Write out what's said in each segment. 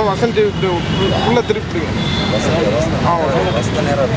Vasanth TV உள்ள திருப்பிடுங்க ஆ okay வசந்த நேரம்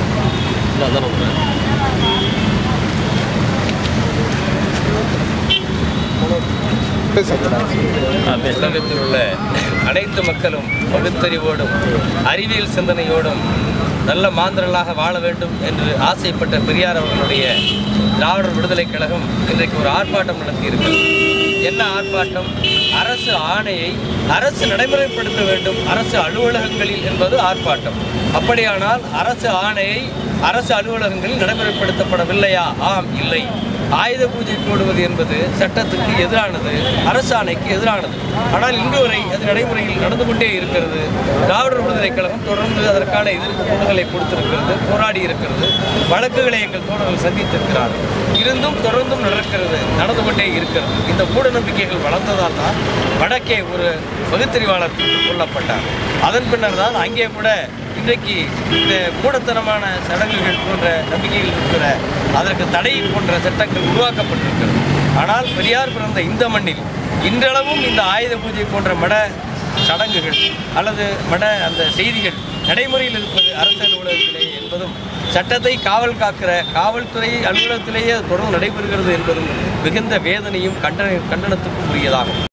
பேசுங்க உலகத்தில் உள்ள அனைத்து மக்களும் பகுத்தறிவோடும் அறிவியல் சிந்தனையோடும் நல்ல மாந்தர்களாக வாழ வேண்டும் என்று ஆசைப்பட்ட பெரியார் அவர்களுடைய திராவிடர் விடுதலைக் கழகம் இன்றைக்கு ஒரு ஆர்ப்பாட்டம் நடத்தியிருக்கிறது என்ன ஆர்ப்பாட்டம் அரசு ஆணையை அரசு நடைமுறைப்படுத்த வேண்டும் அரசு அலுவலகங்களில் என்பது ஆர்ப்பாட்டம் அப்படியானால் அரசு ஆணையை அரசு அலுவலகங்களில் நடைமுறைப்படுத்தப்படவில்லையா ஆம் இல்லை ஆயுத பூஜை போடுவது என்பது சட்டத்துக்கு எதிரானது அரசாணைக்கு எதிரானது ஆனால் இன்று வரை அது நடைமுறையில் நடந்து கொண்டே இருக்கிறது திராவிடர் விடுதலைக் கழகம் தொடர்ந்து அதற்கான எதிர்ப்பு குழுக்களை கொடுத்திருக்கிறது போராடி இருக்கிறது வழக்குகளை எங்கள் தோழர்கள் சந்தித்திருக்கிறார்கள் இருந்தும் தொடர்ந்தும் நடக்கிறது நடந்து கொண்டே இருக்கிறது இந்த மூட நம்பிக்கைகள் வளர்ந்ததால் தான் வடக்கே ஒரு பகுத்தறிவாளர் தூக்கில் கொல்லப்பட்டார் அதன் பின்னர் தான் அங்கே கூட இன்றைக்கு இந்த மூடத்தனமான சடங்குகள் போன்ற நம்பிக்கைகள் இருக்கிற அதற்கு தடை போன்ற சட்டங்கள் உருவாக்கப்பட்டிருக்கிறது ஆனால் பெரியார் பிறந்த இந்த மண்ணில் இன்றளவும் இந்த ஆயுத பூஜை போன்ற மட சடங்குகள் அல்லது மட அந்த செய்திகள் நடைமுறையில் இருப்பது அரசு அலுவலகத்திலே என்பதும் சட்டத்தை காவல் காக்கிற காவல்துறை அலுவலகத்திலேயே அது தொடர்ந்து நடைபெறுகிறது என்பதும் மிகுந்த வேதனையும் கண்டன கண்டனத்துக்கும் உரியதாகும்